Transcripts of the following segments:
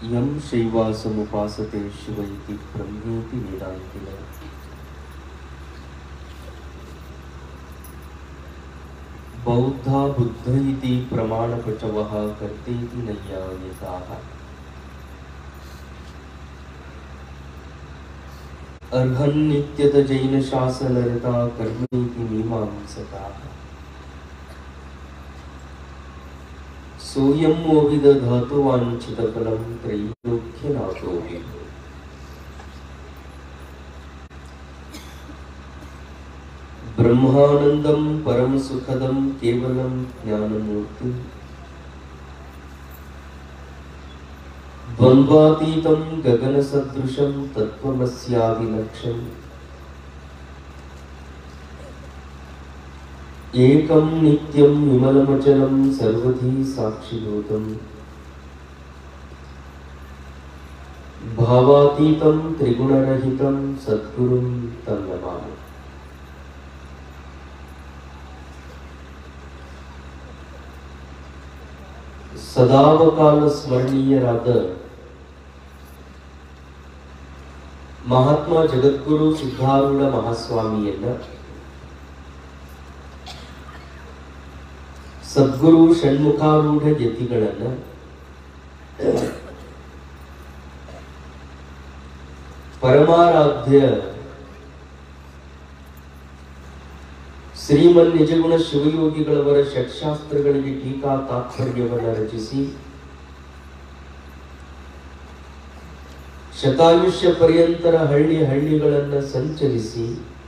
यं शैवासमुपासते शिव इति ब्रह्मेति वेदान्तिनः बौद्धा बुद्ध इति प्रमाणपचवः कर्तेति नैयायिकाः अर्हन्नित्यतजैनशासनरता कर्मेति मीमांसकाः सोऽयं मोविदधातुवाञ्छितफलं त्रैलोक्यनाथोऽपि ब्रह्मानन्दं परमसुखदं केवलं ज्ञानमूर्तिम् द्वन्द्वातीतं गगनसदृशं तत्त्वमस्यादिलक्ष्यम् एकं नित्यं विमलमचलं सर्वधी साक्षिभूतम् भावातीतं त्रिगुणरहितं सद्गुरुं तं नमामि ಸದಾವಕಾಲ ಸ್ಮರಣೀಯರಾದ ಮಹಾತ್ಮ ಜಗದ್ಗುರು ಸಿದ್ಧಾರೂಢ ಮಹಾಸ್ವಾಮಿಯನ್ನ ಸದ್ಗುರು ಷಣ್ಮುಖಾರೂಢ ಯತಿಗಳನ್ನ ಪರಮಾರಾಧ್ಯ ಶ್ರೀಮನ್ ನಿಜಗುಣ ಶಿವಯೋಗಿಗಳವರ ಷಟ್ಶಾಸ್ತ್ರಗಳಿಗೆ ಟೀಕಾ ತಾತ್ಪರ್ಯವನ್ನು ರಚಿಸಿ ಶತಾಯುಷ್ಯ ಪರ್ಯಂತರ ಹಳ್ಳಿ ಹಳ್ಳಿಗಳನ್ನು ಸಂಚರಿಸಿ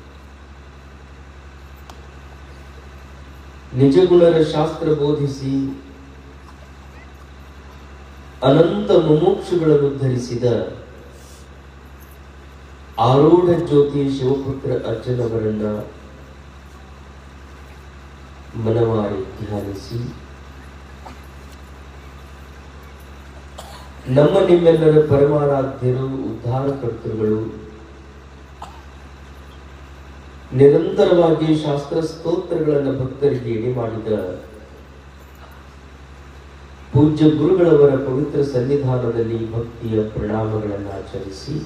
ನಿಜಗುಣರ ಶಾಸ್ತ್ರ ಬೋಧಿಸಿ ಅನಂತ ಮುಮುಕ್ಷುಗಳನ್ನು ಧರಿಸಿದ ಆರೂಢ ಜ್ಯೋತಿ ಶಿವಪುತ್ರ ಅರ್ಜುನವರನ್ನ ಮನವಾರಿ ಧ್ಯಾನಿಸಿ ನಮ್ಮ ನಿಮ್ಮೆಲ್ಲರ ಪರಮಾರಾಧ್ಯರು ಉದ್ಧಾರಕರ್ತೃಗಳು ನಿರಂತರವಾಗಿ ಶಾಸ್ತ್ರ ಸ್ತೋತ್ರಗಳನ್ನು ಭಕ್ತರಿಗೆ ಎಡೆ ಮಾಡಿದ ಪೂಜ್ಯ ಗುರುಗಳವರ ಪವಿತ್ರ ಸನ್ನಿಧಾನದಲ್ಲಿ ಭಕ್ತಿಯ ಪ್ರಣಾಮಗಳನ್ನು ಆಚರಿಸಿ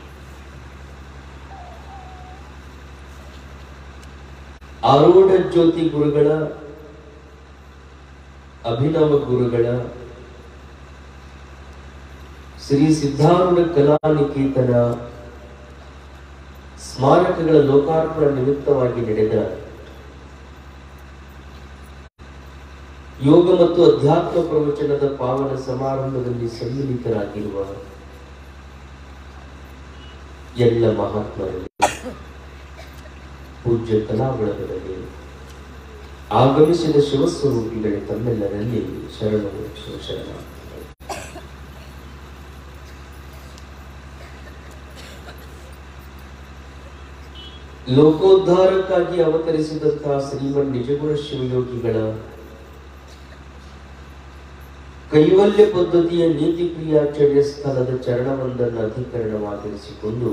ಆರೂಢ ಜ್ಯೋತಿ ಗುರುಗಳ ಅಭಿನವ ಗುರುಗಳ ಶ್ರೀ ಸಿದ್ಧಾರೂಢ ಕಲಾನಿಕೇತನ ಸ್ಮಾರಕಗಳ ಲೋಕಾರ್ಪಣಾ ನಿಮಿತ್ತವಾಗಿ ನಡೆದ ಯೋಗ ಮತ್ತು ಅಧ್ಯಾತ್ಮ ಪ್ರವಚನದ ಪಾವನ ಸಮಾರಂಭದಲ್ಲಿ ಸಮ್ಮಿಲಿತರಾಗಿರುವ ಎಲ್ಲ ಮಹಾತ್ಮರಲ್ಲಿ ಪೂಜ್ಯ ಕಲಾಬಳಗದಲ್ಲಿ ಆಗಮಿಸಿದ ಶಿವಸ್ವರೂಪಿಗಳೇ ತಮ್ಮೆಲ್ಲರಲ್ಲಿ ಶರಣು ಶರಣ ಲೋಕೋದ್ಧಾರಕ್ಕಾಗಿ ಅವತರಿಸಿದಂತಹ ಶ್ರೀಮನ್ ನಿಜಗುಣ ಶಿವಯೋಗಿಗಳ ಕೈವಲ್ಯ ಪದ್ಧತಿಯ ನೀತಿ ಕ್ರಿಯಾಚರ್ಯ ಸ್ಥಳದ ಚರಣವೊಂದನ್ನು ಅಧಿಕರಣವಾಗಿರಿಸಿಕೊಂಡು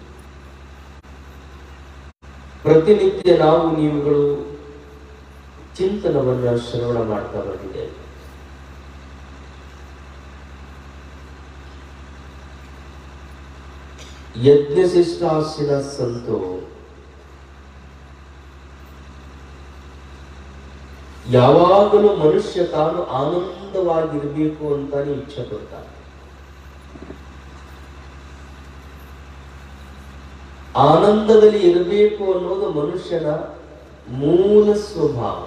ಪ್ರತಿನಿತ್ಯ ನಾವು ನೀವುಗಳು ಚಿಂತನವನ್ನ ಶ್ರವಣ ಮಾಡ್ತಾ ಬಂದಿದೆ ಯಜ್ಞಶಿಷ್ಟಾಸಿನ ಸಂತೋ ಯಾವಾಗಲೂ ಮನುಷ್ಯ ತಾನು ಆನಂದವಾಗಿರಬೇಕು ಅಂತಾನೆ ಇಚ್ಛೆ ಪಡ್ತಾನೆ ಆನಂದದಲ್ಲಿ ಇರಬೇಕು ಅನ್ನೋದು ಮನುಷ್ಯನ ಮೂಲ ಸ್ವಭಾವ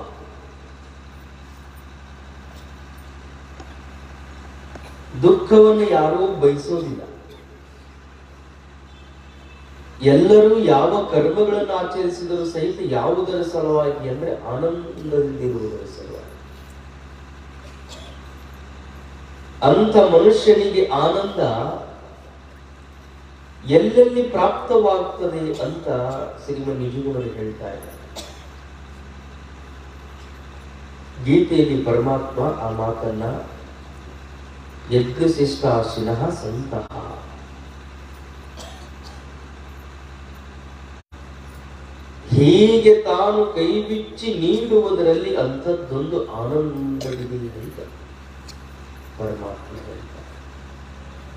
ದುಃಖವನ್ನು ಯಾರೂ ಬಯಸೋದಿಲ್ಲ ಎಲ್ಲರೂ ಯಾವ ಕರ್ಮಗಳನ್ನು ಆಚರಿಸಿದರೂ ಸಹಿತ ಯಾವುದರ ಸಲುವಾಗಿ ಅಂದ್ರೆ ಆನಂದದಲ್ಲಿರುವುದರ ಸಲುವಾಗಿ ಅಂತ ಮನುಷ್ಯನಿಗೆ ಆನಂದ ಎಲ್ಲೆಲ್ಲಿ ಪ್ರಾಪ್ತವಾಗ್ತದೆ ಅಂತ ಶ್ರೀಮನ್ ನಿಜಗುಣರು ಹೇಳ್ತಾ ಇದ್ದಾರೆ ಗೀತೆಯಲ್ಲಿ ಪರಮಾತ್ಮ ಆ ಮಾತನ್ನ ಯಜ್ಞಶಿಷ್ಟಾಶಿನಃ ಸಂತಹ ಹೀಗೆ ತಾನು ಕೈ ಬಿಚ್ಚಿ ನೀಡುವುದರಲ್ಲಿ ಅಂಥದ್ದೊಂದು ಆನಂದವಿದೆ ಅಂತ ಪರಮಾತ್ಮ ಹೇಳ್ತಾರೆ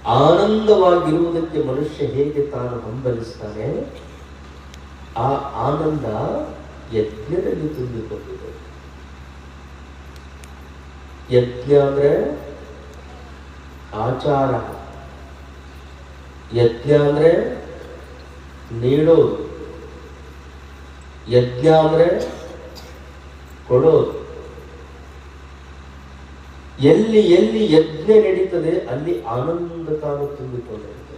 ಆನಂದವಾಗಿರುವುದಕ್ಕೆ ಮನುಷ್ಯ ಹೇಗೆ ತಾನು ಹಂಬಲಿಸ್ತಾನೆ ಆ ಆನಂದ ಯಜ್ಞದಲ್ಲಿ ತುಂಬಿಕೊಂಡಿದೆ ಯಜ್ಞ ಅಂದ್ರೆ ಆಚಾರ ಯಜ್ಞ ಅಂದ್ರೆ ನೀಡೋದು ಯಜ್ಞ ಅಂದ್ರೆ ಕೊಡೋದು ಎಲ್ಲಿ ಎಲ್ಲಿ ಯಜ್ಞ ನಡೀತದೆ ಅಲ್ಲಿ ಆನಂದ ತಾನು ತುಂಬಿಕೊಂಡಿರುತ್ತದೆ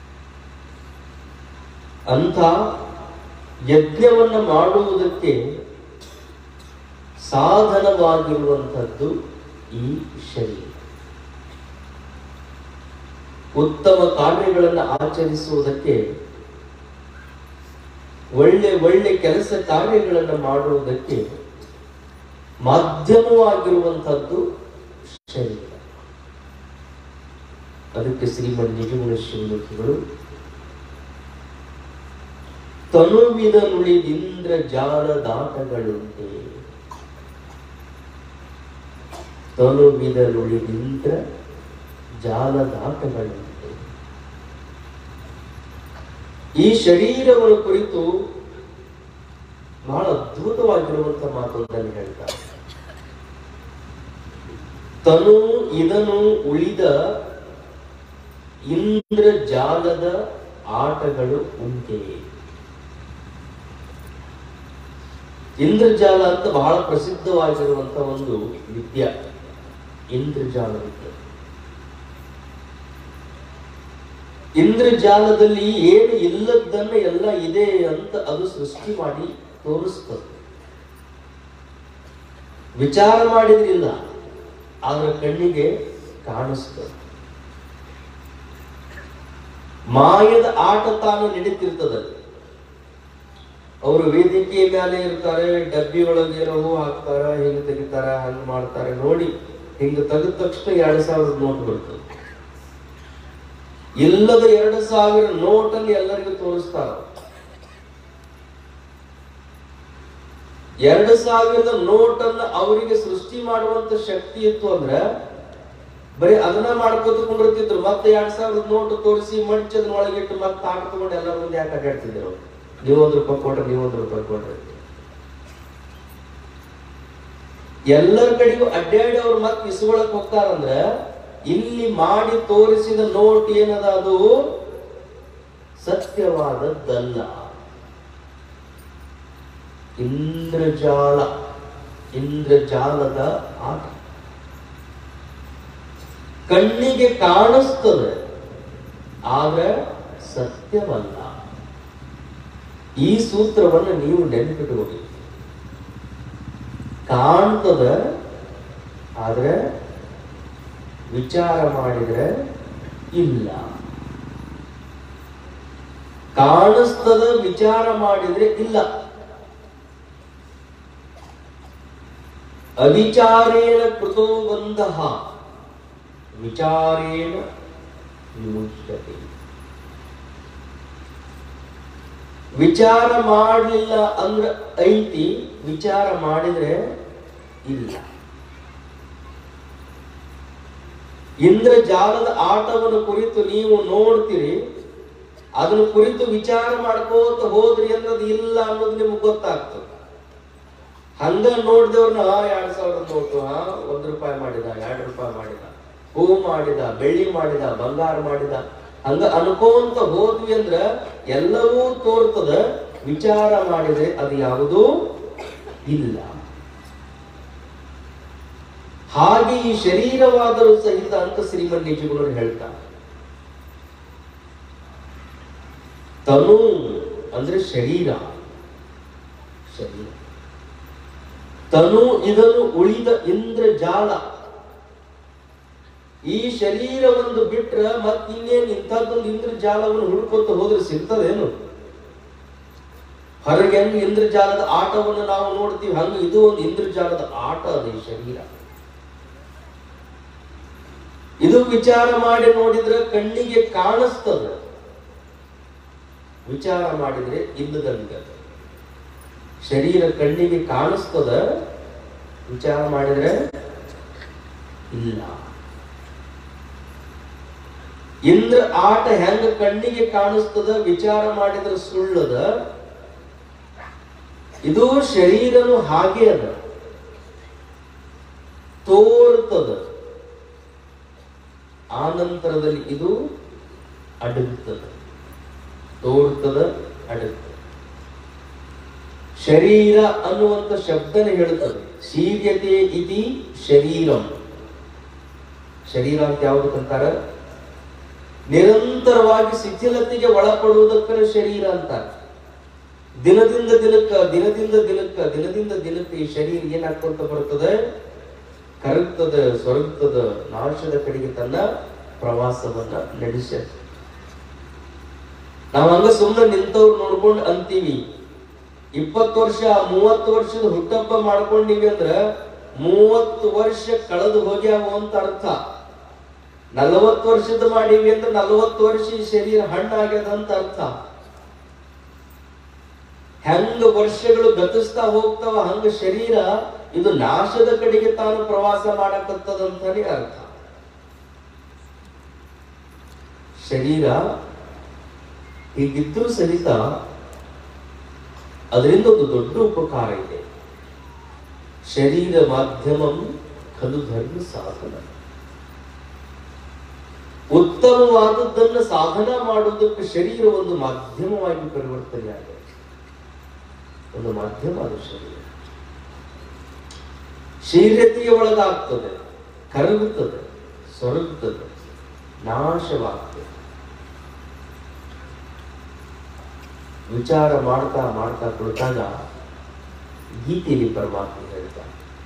ಅಂಥ ಯಜ್ಞವನ್ನ ಮಾಡುವುದಕ್ಕೆ ಸಾಧನವಾಗಿರುವಂಥದ್ದು ಈ ಶರೀರ ಉತ್ತಮ ಕಾರ್ಯಗಳನ್ನು ಆಚರಿಸುವುದಕ್ಕೆ ಒಳ್ಳೆ ಒಳ್ಳೆ ಕೆಲಸ ಕಾರ್ಯಗಳನ್ನು ಮಾಡುವುದಕ್ಕೆ ಮಾಧ್ಯಮವಾಗಿರುವಂಥದ್ದು ಶರೀರ ಅದಕ್ಕೆ ಶ್ರೀಮನ್ ನಿಜಗುಣ ಶಿವಮೂರ್ತಿಗಳು ತನುವಿದ ನುಳಿದಿಂದ್ರ ಜಾಲದಾಟಗಳುಂಟೆ ತನುವಿದ ನುಳಿದಿಂದ್ರ ಜಾಲದಾಟಗಳುಂಟೆ ಈ ಶರೀರವನ್ನು ಕುರಿತು ಬಹಳ ಅದ್ಭುತವಾಗಿರುವಂತಹ ಮಾತೊಂದನ್ನು ಹೇಳ್ತಾರೆ ತನು ಇದನು ಉಳಿದ ಇಂದ್ರಜಾಲದ ಆಟಗಳು ಉಂಟೆ ಇಂದ್ರಜಾಲ ಅಂತ ಬಹಳ ಪ್ರಸಿದ್ಧವಾಗಿರುವಂತ ಒಂದು ವಿದ್ಯೆ ಇಂದ್ರಜಾಲ ವಿದ್ಯೆ ಇಂದ್ರಜಾಲದಲ್ಲಿ ಏನು ಇಲ್ಲದನ್ನ ಎಲ್ಲ ಇದೆ ಅಂತ ಅದು ಸೃಷ್ಟಿ ಮಾಡಿ ತೋರಿಸ್ತದೆ ವಿಚಾರ ಮಾಡಿದ್ರಿಲ್ಲ ಆದ್ರೆ ಕಣ್ಣಿಗೆ ಕಾಣಿಸ್ತದೆ ಮಾಯದ ಆಟ ತಾನು ನಡೀತಿರ್ತದಲ್ಲಿ ಅವರು ವೇದಿಕೆ ಮೇಲೆ ಇರ್ತಾರೆ ಡಬ್ಬಿ ಒಳಗೆ ಏನೋ ಹೂ ಹಾಕ್ತಾರ ಹಿಂಗ್ ತೆಗಿತಾರ ಹಂಗ್ ಮಾಡ್ತಾರೆ ನೋಡಿ ಹಿಂಗ್ ತೆಗೆದ ತಕ್ಷಣ ಎರಡ್ ಸಾವಿರದ ನೋಟ್ ಬರ್ತದೆ ಇಲ್ಲದ ಎರಡು ಸಾವಿರ ನೋಟನ್ನು ಎಲ್ಲರಿಗೂ ತೋರಿಸ್ತಾರ ಎರಡು ಸಾವಿರದ ನೋಟನ್ನ ಅವರಿಗೆ ಸೃಷ್ಟಿ ಮಾಡುವಂತ ಶಕ್ತಿ ಇತ್ತು ಅಂದ್ರೆ ಬರೀ ಅದನ್ನ ಮಾಡ್ಕೋತ ಕುಂಡಿರ್ತಿದ್ರು ಮತ್ತೆ ಎರಡ್ ಸಾವಿರದ ನೋಟ್ ತೋರಿಸಿ ಮಡ್ಚಿ ಅದನ್ನ ಒಳಗಿಟ್ಟು ಮತ್ತೆ ಆಟ ತಗೊಂಡು ಎಲ್ಲರ ಮುಂದೆ ಯಾಕೆ ಅಡ್ಡಾಡ್ತಿದ್ರು ನೀವು ಒಂದ್ ರೂಪಾಯಿ ಕೊಟ್ರೆ ನೀವು ಒಂದ್ ರೂಪಾಯಿ ಕೊಡ್ರಿ ಎಲ್ಲರ ಕಡೆಗೂ ಅಡ್ಡಾಡಿ ಅವ್ರು ಮತ್ತೆ ಇಸ್ಕೊಳಕ್ ಹೋಗ್ತಾರಂದ್ರ ಇಲ್ಲಿ ಮಾಡಿ ತೋರಿಸಿದ ನೋಟ್ ಏನದ ಅದು ಸತ್ಯವಾದದ್ದಲ್ಲ ಇಂದ್ರಜಾಲ ಇಂದ್ರಜಾಲದ ಆಟ ಕಣ್ಣಿಗೆ ಕಾಣಿಸ್ತದೆ ಆದ್ರೆ ಸತ್ಯವಲ್ಲ ಈ ಸೂತ್ರವನ್ನು ನೀವು ನೆನಪಿಟ್ಟುಕೊಳ್ಳಿ ಕಾಣ್ತದ ಆದ್ರೆ ವಿಚಾರ ಮಾಡಿದ್ರೆ ಇಲ್ಲ ಕಾಣಿಸ್ತದ ವಿಚಾರ ಮಾಡಿದ್ರೆ ಇಲ್ಲ ಅವಿಚಾರೇಣ ಕೃತೋ ಬಂಧ ವಿಚಾರೇಣ ವಿಮುಚ್ಯತೆ ವಿಚಾರ ಮಾಡಲಿಲ್ಲ ಅಂದ್ರೆ ಐತಿ ವಿಚಾರ ಮಾಡಿದ್ರೆ ಇಲ್ಲ ಇಂದ್ರಜಾಲದ ಆಟವನ್ನು ಕುರಿತು ನೀವು ನೋಡ್ತೀರಿ ಅದನ್ನು ಕುರಿತು ವಿಚಾರ ಮಾಡ್ಕೋತ ಹೋದ್ರಿ ಅನ್ನೋದು ಇಲ್ಲ ಅನ್ನೋದು ನಿಮ್ಗೆ ಗೊತ್ತಾಗ್ತದೆ ಹಂಗ ನೋಡ್ದೇವ್ರನ್ನ ಎರಡ್ ಸಾವಿರದ ನೋಟು ಹಾ ಒಂದ್ ರೂಪಾಯಿ ಮಾಡಿದ ಎರಡು ರೂಪಾಯಿ ಮಾಡಿದ ಹೂ ಮಾಡಿದ ಬೆಳ್ಳಿ ಮಾಡಿದ ಬಂಗಾರ ಮಾಡಿದ ಹಂಗ ಅನ್ಕೋಂತ ಹೋದ್ವಿ ಅಂದ್ರ ಎಲ್ಲವೂ ತೋರ್ತದ ವಿಚಾರ ಮಾಡಿದ್ರೆ ಅದು ಯಾವುದೂ ಇಲ್ಲ ಹಾಗೆ ಈ ಶರೀರವಾದರೂ ಸಹಿತ ಅಂತ ಶ್ರೀಮನ್ ನಿಜಗುಣರು ಹೇಳ್ತಾರೆ ತನು ಅಂದ್ರೆ ಶರೀರ ಶರೀರ ತನು ಇದನ್ನು ಉಳಿದ ಇಂದ್ರಜಾಲ ಈ ಶರೀರ ಒಂದು ಬಿಟ್ರ ಮತ್ ಇನ್ನೇನ್ ಇಂಥದ್ದೊಂದು ಇಂದ್ರಜಾಲವನ್ನು ಹುಡುಕೋತ ಹೋದ್ರೆ ಸಿಗ್ತದೇನು ಹೊರಗೆ ಹೆಂಗ್ ಇಂದ್ರಜಾಲದ ಆಟವನ್ನು ನಾವು ನೋಡ್ತೀವಿ ಹಂಗ ಇದು ಒಂದು ಇಂದ್ರಜಾಲದ ಆಟ ಅದು ಈ ಶರೀರ ಇದು ವಿಚಾರ ಮಾಡಿ ನೋಡಿದ್ರೆ ಕಣ್ಣಿಗೆ ಕಾಣಿಸ್ತದೆ ವಿಚಾರ ಮಾಡಿದ್ರೆ ಇಲ್ಲದಂಗ ಶರೀರ ಕಣ್ಣಿಗೆ ಕಾಣಿಸ್ತದ ವಿಚಾರ ಮಾಡಿದ್ರೆ ಇಲ್ಲ ಇಂದ್ರ ಆಟ ಹೆಂಗ ಕಣ್ಣಿಗೆ ಕಾಣಿಸ್ತದ ವಿಚಾರ ಮಾಡಿದ್ರೆ ಸುಳ್ಳದ ಇದು ಶರೀರನು ಹಾಗೆ ಅದ ತೋರ್ತದ ಆನಂತರದಲ್ಲಿ ಇದು ಅಡಗುತ್ತದೆ ತೋರ್ತದ ಅಡಗುತ್ತದೆ ಶರೀರ ಅನ್ನುವಂತ ಶಬ್ದನೇ ಹೇಳುತ್ತದೆ ಶೀರ್ಯತೆ ಇತಿ ಶರೀರಂ ಶರೀರ ಅಂತ ಯಾವುದಕ್ಕಂತಾರ ನಿರಂತರವಾಗಿ ಶಿಥಿಲತೆಗೆ ಒಳಪಡುವುದಕ್ಕೆ ಶರೀರ ಅಂತಾರೆ ದಿನದಿಂದ ದಿನಕ್ಕ ದಿನದಿಂದ ದಿನಕ್ಕ ದಿನದಿಂದ ದಿನಕ್ಕೆ ಈ ಶರೀರ ಏನಾಗ್ಕೊಂತ ಬರ್ತದೆ ಕರಗ್ತದ ಸೊರಗ್ತದ ನಾಶದ ಕಡೆಗೆ ತನ್ನ ಪ್ರವಾಸವನ್ನ ನಡೆಸ ನಾವು ಹಂಗ ಸುಮ್ಮನೆ ನಿಂತವ್ರು ನೋಡ್ಕೊಂಡು ಅಂತೀವಿ ಇಪ್ಪತ್ತು ವರ್ಷ ಮೂವತ್ತು ವರ್ಷದ ಹುಟ್ಟಹಬ್ಬ ಮಾಡ್ಕೊಂಡಿವಿ ಅಂದ್ರ ಮೂವತ್ತು ವರ್ಷ ಕಳೆದು ಹೋಗ್ಯಾವ ಅಂತ ಅರ್ಥ ನಲವತ್ತು ವರ್ಷದ ಮಾಡೀವಿ ಅಂದ್ರೆ ನಲವತ್ತು ವರ್ಷ ಈ ಶರೀರ ಹಣ್ಣಾಗ್ಯದ ಅಂತ ಅರ್ಥ ಹೆಂಗ ವರ್ಷಗಳು ಗತಿಸ್ತಾ ಹೋಗ್ತಾವ ಹಂಗ ಶರೀರ ಇದು ನಾಶದ ಕಡೆಗೆ ತಾನು ಪ್ರವಾಸ ಮಾಡಕತ್ತದಂತಾನೆ ಅರ್ಥ ಶರೀರ ಹೀಗಿದ್ರೂ ಸಹಿತ ಅದರಿಂದ ಒಂದು ದೊಡ್ಡ ಉಪಕಾರ ಇದೆ ಶರೀರ ಮಾಧ್ಯಮಂ ಖಲು ಧರ್ಮ ಸಾಧನ ಉತ್ತಮವಾದದ್ದನ್ನು ಸಾಧನ ಮಾಡುವುದಕ್ಕೆ ಶರೀರ ಒಂದು ಮಾಧ್ಯಮವಾಗಿ ಪರಿವರ್ತನೆ ಆಗಿದೆ ಒಂದು ಮಾಧ್ಯಮ ಅದು ಶರೀರ ಶೀರ್ಯತೆಯ ಒಳಗಾಗ್ತದೆ ಕರಗುತ್ತದೆ ಸೊರಗುತ್ತದೆ ನಾಶವಾಗ್ತದೆ ವಿಚಾರ ಮಾಡ್ತಾ ಮಾಡ್ತಾ ಕುಳಿತಾಗ ಗೀತೆಯಲ್ಲಿ ಪರಮಾತ್ಮ ಹೇಳ್ತಾನೆ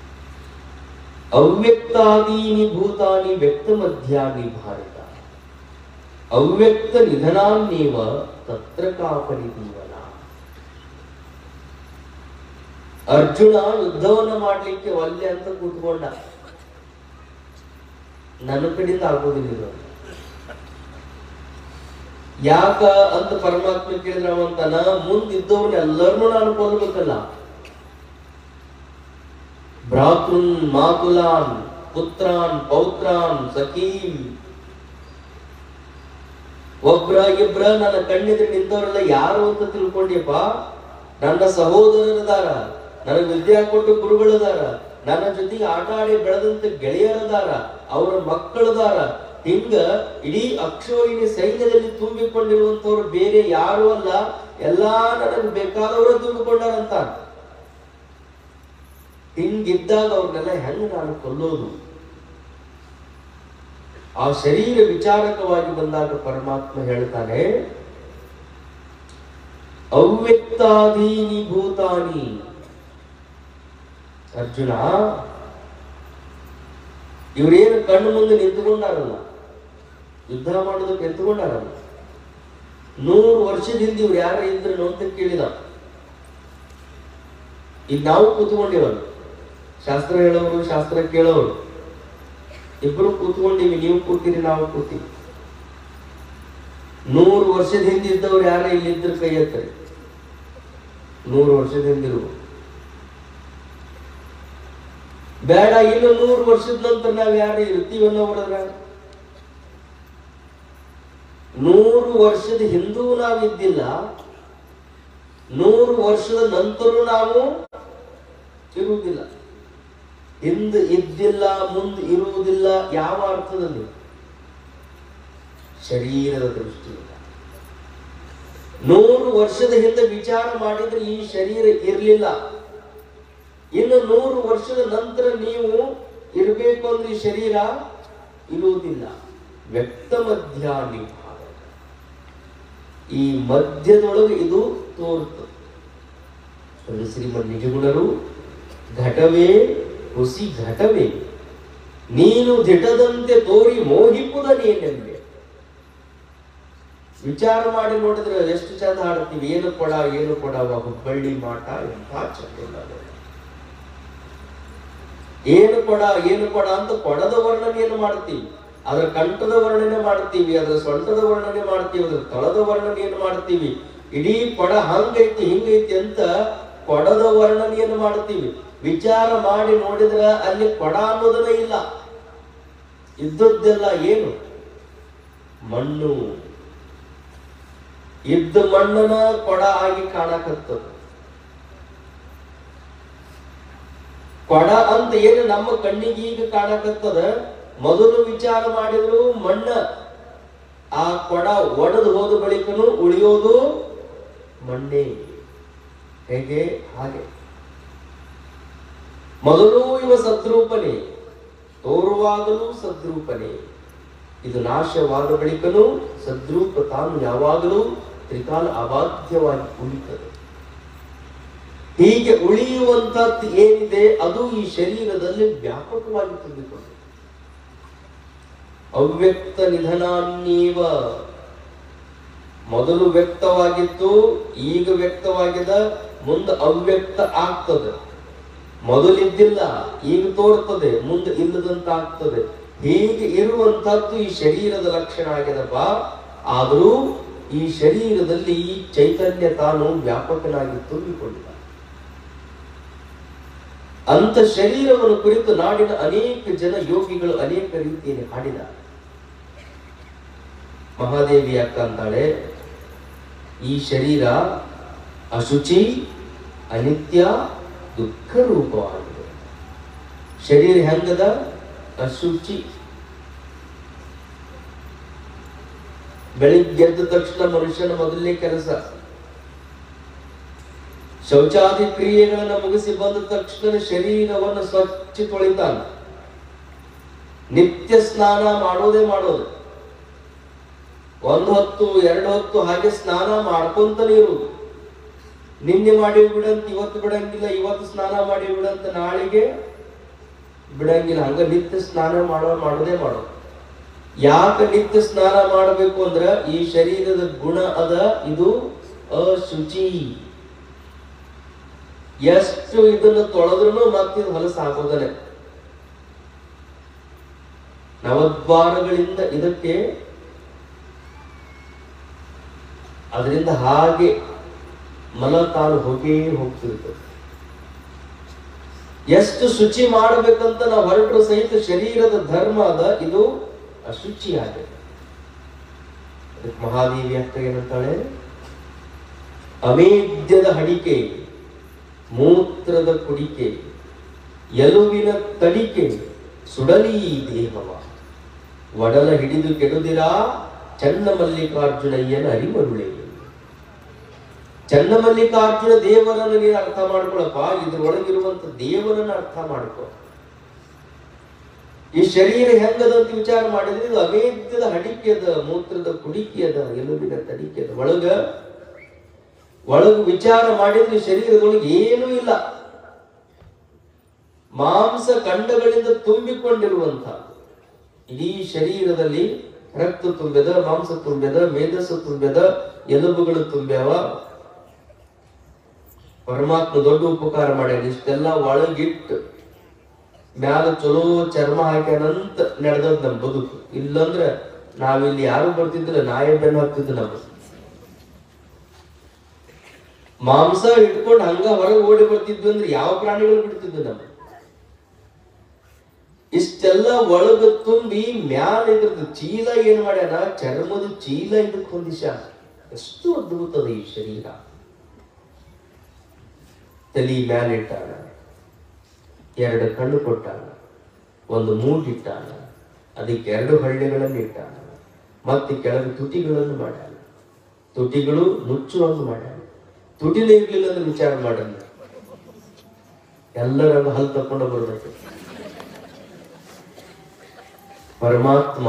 ಅವ್ಯಕ್ತಾದೀನಿ ಭೂತಾನಿ ವ್ಯಕ್ತ ಮಧ್ಯಾನಿ ಭಾರತ ಅವ್ಯಕ್ತ ನಿಧನಾನ್ನೇವ ತತ್ರ ಕಾಪರಿ ಜೀವನ ಅರ್ಜುನ ಯುದ್ಧವನ್ನ ಮಾಡ್ಲಿಕ್ಕೆ ಒಲ್ಲೆ ಅಂತ ಕೂತ್ಕೊಂಡ ನನ್ನ ಕಡೆಯಿಂದ ಆಗೋದಿಲ್ಲ ಇದು ಯಾಕ ಅಂತ ಪರಮಾತ್ಮ ಕೇಳಿದ್ರೆ ಅವಂತಾನ ಮುಂದಿದ್ದವ್ರನ್ನ ಎಲ್ಲರನ್ನೂ ನಾನು ಕೊಲ್ಲಬೇಕಲ್ಲ ಭ್ರಾತೃನ್ ಮಾತುಲಾನ್ ಪುತ್ರಾನ್ ಪೌತ್ರಾನ್ ಸಖೀಂ ಒಬ್ರ ಇಬ್ರ ನನ್ನ ಕಣ್ಣಿದ್ರೆ ನಿಂತವರೆಲ್ಲ ಯಾರು ಅಂತ ತಿಳ್ಕೊಂಡಿಯಪ್ಪ ನನ್ನ ಸಹೋದರರದಾರ ನನಗೆ ವಿದ್ಯಾ ಕೊಟ್ಟು ಗುರುಗಳದಾರ ನನ್ನ ಜೊತೆಗೆ ಆಟ ಆಡಿ ಬೆಳೆದಂತ ಗೆಳೆಯರದಾರ ಅವರ ಮಕ್ಕಳದಾರ ಹಿಂಗ ಇಡೀ ಅಕ್ಷೋಹಿಣಿ ಸೈನ್ಯದಲ್ಲಿ ತುಂಬಿಕೊಂಡಿರುವಂತವ್ರು ಬೇರೆ ಯಾರು ಅಲ್ಲ ಎಲ್ಲಾ ನನಗೆ ಬೇಕಾದವರು ತುಂಬಿಕೊಂಡಾರಂತ ಹಿಂಗಿದ್ದಾಗ ಅವ್ರನ್ನೆಲ್ಲ ಹೆಂಗ್ ನಾನು ಕೊಲ್ಲೋದು ಆ ಶರೀರ ವಿಚಾರಕವಾಗಿ ಬಂದಾಗ ಪರಮಾತ್ಮ ಹೇಳ್ತಾನೆ ಅವ್ಯಕ್ತಾದೀನಿ ಭೂತಾನಿ ಅರ್ಜುನ ಇವರೇನು ಕಣ್ಣು ಮುಂದೆ ನಿಂತುಕೊಂಡಾರಲ್ಲ ಯುದ್ಧ ಮಾಡೋದಕ್ಕೆ ನಿಂತುಕೊಂಡಾರಲ್ಲ ನೂರು ವರ್ಷದಿಂದ ಇವ್ರು ಯಾರು ಇದ್ರು ಅಂತ ಕೇಳಿದ ಈಗ ನಾವು ಕೂತ್ಕೊಂಡಿವಲ್ಲ ಶಾಸ್ತ್ರ ಹೇಳೋರು ಶಾಸ್ತ್ರ ಕೇಳೋರು ಇಬ್ರು ಕೂತ್ಕೊಂಡಿವಿ ನೀವು ಕೂತೀರಿ ನಾವು ಕೂತೀವಿ ನೂರು ವರ್ಷದ ಹಿಂದಿದ್ದವ್ರು ಯಾರ ಇಲ್ಲಿದ್ರ ಕೈ ಎತ್ತರಿ ನೂರು ವರ್ಷದ ಹಿಂದಿರುವ ಬೇಡ ಇನ್ನು ನೂರು ವರ್ಷದ ನಂತರ ನಾವ್ ಯಾರು ಇರ್ತೀವನ್ನೋದ್ರ ನೂರು ವರ್ಷದ ಹಿಂದೂ ನಾವಿದ್ದಿಲ್ಲ ನೂರು ವರ್ಷದ ನಂತರ ನಾವು ಇರುವುದಿಲ್ಲ ಹಿಂದೆ ಇದ್ದಿಲ್ಲ ಮುಂದೆ ಇರುವುದಿಲ್ಲ ಯಾವ ಅರ್ಥದಲ್ಲಿ ಶರೀರದ ದೃಷ್ಟಿಯಿಂದ ನೂರು ವರ್ಷದ ಹಿಂದೆ ವಿಚಾರ ಮಾಡಿದ್ರೆ ಈ ಶರೀರ ಇರಲಿಲ್ಲ ಇನ್ನು ನೂರು ವರ್ಷದ ನಂತರ ನೀವು ಇರಬೇಕು ಅಂದ್ರೆ ಈ ಶರೀರ ಇರುವುದಿಲ್ಲ ವ್ಯಕ್ತ ಮಧ್ಯಾಹ್ನ ಈ ಮಧ್ಯದೊಳಗೆ ಇದು ತೋರುತ್ತದೆ ಒಂದು ಶ್ರೀಮನ್ ನಿಜಗುಣರು ಘಟವೇ ಹುಸಿ ಘಟವೇ ನೀನು ದಿಟದಂತೆ ತೋರಿ ಮೋಹಿಪುದ ನೀನೆಂಬೆ ವಿಚಾರ ಮಾಡಿ ನೋಡಿದ್ರೆ ಎಷ್ಟು ಚಂದ ಹಾಡ್ತೀವಿ ಏನು ಕೊಡ ಏನು ಕೊಡವ ಹುಬ್ಬಳ್ಳಿ ಮಾಟ ಎಂಥ ಚಂದ ಏನು ಕೊಡ ಏನು ಕೊಡ ಅಂತ ಕೊಡದ ವರ್ಣನೆಯನ್ನು ಮಾಡ್ತೀವಿ ಅದರ ಕಂಠದ ವರ್ಣನೆ ಮಾಡ್ತೀವಿ ಅದರ ಸೊಂಟದ ವರ್ಣನೆ ಮಾಡ್ತೀವಿ ಅದರ ತಳದ ವರ್ಣನೆಯನ್ನು ಮಾಡ್ತೀವಿ ಇಡೀ ಕೊಡ ಹಂಗೈತಿ ಹಿಂಗೈತಿ ಅಂತ ಕೊಡದ ವರ್ಣನೆಯನ್ನು ಮಾಡ್ತೀವಿ ವಿಚಾರ ಮಾಡಿ ನೋಡಿದ್ರ ಅಲ್ಲಿ ಕೊಡ ಅನ್ನೋದನ್ನ ಇಲ್ಲ ಇದ್ದದ್ದೆಲ್ಲ ಏನು ಮಣ್ಣು ಇದ್ದ ಮಣ್ಣನ ಕೊಡ ಆಗಿ ಕಾಣಕತ್ತದ ಕೊಡ ಅಂತ ಏನು ನಮ್ಮ ಕಣ್ಣಿಗೆ ಈಗ ಕಾಣಕತ್ತದ ಮೊದಲು ವಿಚಾರ ಮಾಡಿದ್ರು ಮಣ್ಣ ಆ ಕೊಡ ಒಡೆದು ಹೋದ ಬಳಿಕನು ಉಳಿಯೋದು ಮಣ್ಣೆ ಹೇಗೆ ಹಾಗೆ ಮೊದಲು ಇವ ಸದ್ರೂಪನೇ ತೋರುವಾಗಲೂ ಸದ್ರೂಪನೇ ಇದು ನಾಶವಾದ ಬಳಿಕನು ಸದ್ರೂಪ ತಾನು ಯಾವಾಗಲೂ ತ್ರಿಕಾಲ ಅಬಾಧ್ಯವಾಗಿ ಉಳಿತದೆ ಹೀಗೆ ಉಳಿಯುವಂತದ್ದು ಏನಿದೆ ಅದು ಈ ಶರೀರದಲ್ಲಿ ವ್ಯಾಪಕವಾಗಿ ತುಂಬಿಕೊಂಡಿದೆ ಅವ್ಯಕ್ತ ನಿಧನಾನ್ಯೇವ ಮೊದಲು ವ್ಯಕ್ತವಾಗಿತ್ತು ಈಗ ವ್ಯಕ್ತವಾಗಿದೆ ಮುಂದೆ ಅವ್ಯಕ್ತ ಆಗ್ತದೆ ಮೊದಲಿದ್ದಿಲ್ಲ ಈಗ ತೋರ್ತದೆ ಮುಂದೆ ಇಲ್ಲದಂತ ಆಗ್ತದೆ ಹೀಗೆ ಇರುವಂತದ್ದು ಈ ಶರೀರದ ಲಕ್ಷಣ ಆಗ್ಯದಪ್ಪ ಆದರೂ ಈ ಶರೀರದಲ್ಲಿ ಈ ಚೈತನ್ಯ ತಾನು ವ್ಯಾಪಕನಾಗಿ ತುಂಬಿಕೊಂಡಿದ್ದ ಅಂತ ಶರೀರವನ್ನು ಕುರಿತು ನಾಡಿನ ಅನೇಕ ಜನ ಯೋಗಿಗಳು ಅನೇಕ ರೀತಿಯಲ್ಲಿ ಹಾಡಿದ್ದಾರೆ ಮಹಾದೇವಿ ಅಕ್ಕ ಅಂತಾಳೆ ಈ ಶರೀರ ಅಶುಚಿ ಅನಿತ್ಯ ದುಃಖ ರೂಪವಾಗಿದೆ ಶರೀರ ಹೆಂಗದ ಅಶುಚಿ ಬೆಳಿಗ್ಗೆ ಎದ್ದ ತಕ್ಷಣ ಮನುಷ್ಯನ ಮೊದಲನೇ ಕೆಲಸ ಶೌಚಾದಿ ಕ್ರಿಯೆಗಳನ್ನು ಮುಗಿಸಿ ಬಂದ ತಕ್ಷಣ ಶರೀರವನ್ನು ಸ್ವಚ್ಛ ತೊಳಿತಾನೆ ನಿತ್ಯ ಸ್ನಾನ ಮಾಡೋದೇ ಮಾಡೋದು ಒಂದು ಹೊತ್ತು ಎರಡು ಹೊತ್ತು ಹಾಗೆ ಸ್ನಾನ ಮಾಡ್ಕೊಂತಾನೆ ಇರುವುದು ನಿನ್ನೆ ಮಾಡಿ ಬಿಡಂತ ಇವತ್ತು ಬಿಡಂಗಿಲ್ಲ ಇವತ್ತು ಸ್ನಾನ ಮಾಡಿ ಬಿಡಂತ ನಾಳೆಗೆ ಬಿಡಂಗಿಲ್ಲ ಹಂಗ ನಿತ್ಯ ಸ್ನಾನ ಮಾಡೋ ಮಾಡೋದೇ ಮಾಡೋದು ಯಾಕೆ ನಿತ್ಯ ಸ್ನಾನ ಮಾಡಬೇಕು ಅಂದ್ರ ಈ ಶರೀರದ ಗುಣ ಅದ ಇದು ಅಶುಚಿ ಎಷ್ಟು ಇದನ್ನು ತೊಳೆದ್ರು ಮತ್ತಿದು ಹೊಲಸ ಆಗೋದನೆ ನವದ್ವಾರಗಳಿಂದ ಇದಕ್ಕೆ ಅದರಿಂದ ಹಾಗೆ ಮಲ ತಾನು ಹೋಗೇ ಹೋಗ್ತಿರ್ತದೆ ಎಷ್ಟು ಶುಚಿ ಮಾಡಬೇಕಂತ ನಾವು ಹೊರಟರು ಸಹಿತ ಶರೀರದ ಧರ್ಮ ಅದ ಇದು ಅಶುಚಿ ಆಗಿದೆ ಅದಕ್ಕೆ ಮಹಾದೇವಿ ಅಕ್ಕ ಏನಂತಾಳೆ ಅಮೇದ್ಯದ ಹಡಿಕೆ ಮೂತ್ರದ ಕುಡಿಕೆ ಎಲುವಿನ ತಡಿಕೆ ಸುಡಲಿ ದೇಹವ ಒಡಲ ಹಿಡಿದು ಕೆಡುದಿರಾ ಚನ್ನ ಮಲ್ಲಿಕಾರ್ಜುನಯ್ಯನ ಅರಿಮರುಳೆ ಚನ್ನಮಲ್ಲಿಕಾರ್ಜುನ ದೇವರನ್ನು ನೀನು ಅರ್ಥ ಮಾಡ್ಕೊಳಪ್ಪ ಇದ್ರೊಳಗಿರುವಂತ ದೇವರನ್ನ ಅರ್ಥ ಮಾಡ್ಕೊ ಈ ಶರೀರ ಹೆಂಗದಂತ ವಿಚಾರ ಮಾಡಿದ್ರೆ ಇದು ಅವೇದ್ಯದ ಹಡಿಕೆದ ಮೂತ್ರದ ಕುಡಿಕೆಯದ ಎಲುಬಿನ ತಡಿಕೆದ ಒಳಗ ಒಳಗ ವಿಚಾರ ಮಾಡಿದ್ರೆ ಶರೀರದೊಳಗೆ ಏನೂ ಇಲ್ಲ ಮಾಂಸ ಖಂಡಗಳಿಂದ ತುಂಬಿಕೊಂಡಿರುವಂತ ಇಡೀ ಶರೀರದಲ್ಲಿ ರಕ್ತ ತುಂಬ್ಯದ ಮಾಂಸ ತುಂಬ್ಯದ ಮೇಧಸ್ಸು ತುಂಬ್ಯದ ಎಲುಬುಗಳು ತುಂಬ್ಯಾವ ಪರಮಾತ್ಮ ದೊಡ್ಡ ಉಪಕಾರ ಮಾಡ್ಯಾನ ಇಷ್ಟೆಲ್ಲ ಒಳಗಿಟ್ಟು ಮ್ಯಾಲ ಚಲೋ ಚರ್ಮ ಹಾಕ್ಯಾನಂತ ನಡೆದದ್ ನಮ್ ಬದುಕು ಇಲ್ಲಂದ್ರ ನಾವಿಲ್ಲಿ ಯಾರು ಬರ್ತಿದ್ದಿಲ್ಲ ನಾಯಿ ಬೆನ್ನು ಹಾಕ್ತಿದ್ದ ನಮ್ಮ ಮಾಂಸ ಇಟ್ಕೊಂಡು ಹಂಗ ಹೊರಗೆ ಓಡಿ ಬರ್ತಿದ್ವಿ ಅಂದ್ರೆ ಯಾವ ಪ್ರಾಣಿಗಳು ಬಿಡ್ತಿದ್ವು ನಮ್ಮ ಇಷ್ಟೆಲ್ಲ ಒಳಗ ತುಂಬಿ ಮ್ಯಾಲ ಇದ್ರದ್ದು ಚೀಲ ಏನ್ ಮಾಡ್ಯಾನ ಚರ್ಮದ ಚೀಲ ಇದಕ್ಕೆ ಹೊಂದಿಸ ಎಷ್ಟು ಅದ್ಭುತದ ಈ ಶರೀರ ತಲಿ ಮ್ಯಾಲಿಟ್ಟಾನ ಎರಡು ಕಣ್ಣು ಕೊಟ್ಟಾನ ಒಂದು ಮೂಗಿಟ್ಟಾನ ಅದಕ್ಕೆ ಎರಡು ಹಳ್ಳಿಗಳನ್ನು ಇಟ್ಟಾನ ಮತ್ತೆ ಕೆಳಗೆ ತುಟಿಗಳನ್ನು ಮಾಡ್ಯಾನ ತುಟಿಗಳು ಮುಚ್ಚುವಂಗ ಮಾಡ್ಯಾನ ತುಟಿನೇ ಇರ್ಲಿಲ್ಲ ಅಂದ್ರೆ ವಿಚಾರ ಮಾಡಲ್ಲ ಎಲ್ಲರನ್ನು ಹಲ್ ತಕೊಂಡು ಬರ್ಬೇಕು ಪರಮಾತ್ಮ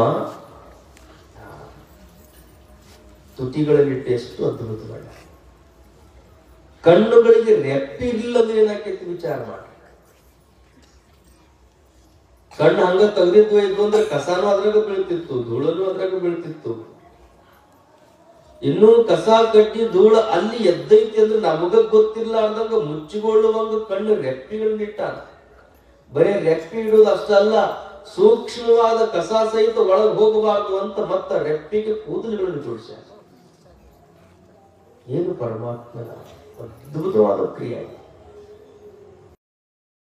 ತುಟಿಗಳಲ್ಲಿಟ್ಟು ಎಷ್ಟು ಅದ್ಭುತ ಮಾಡ್ಯಾನ ಕಣ್ಣುಗಳಿಗೆ ರೆಪ್ಪಿ ಇಲ್ಲದ್ರೆ ಏನಾಕೈತಿ ವಿಚಾರ ಮಾಡಿ ಕಣ್ಣು ಹಂಗ ತೆಗ್ದಿದ್ವು ಇದ್ವು ಅಂದ್ರೆ ಕಸಾನು ಅದ್ರಾಗ ಬೀಳ್ತಿತ್ತು ಧೂಳನು ಅದ್ರಾಗ ಬೀಳ್ತಿತ್ತು ಇನ್ನೂ ಕಸ ಕಡ್ಡಿ ಧೂಳ ಅಲ್ಲಿ ಎದ್ದೈತಿ ಅಂದ್ರೆ ನಮಗ ಗೊತ್ತಿಲ್ಲ ಅಂದಂಗ ಮುಚ್ಚಿಕೊಳ್ಳುವಂಗ ಕಣ್ಣು ರೆಪ್ಪಿಗಳನ್ನಿಟ್ಟ ಬರೀ ರೆಪ್ಪಿ ಇಡುವುದು ಅಷ್ಟಲ್ಲ ಸೂಕ್ಷ್ಮವಾದ ಕಸ ಸಹಿತ ಒಳಗೆ ಹೋಗಬಾರ್ದು ಅಂತ ಮತ್ತ ರೆಪ್ಪಿಗೆ ಕೂದಲುಗಳನ್ನು ಜೋಡಿಸ್ಯಾರ ಏನು ಪರಮಾತ್ಮನ ಅದ್ಭುತವಾದ ಕ್ರಿಯೆ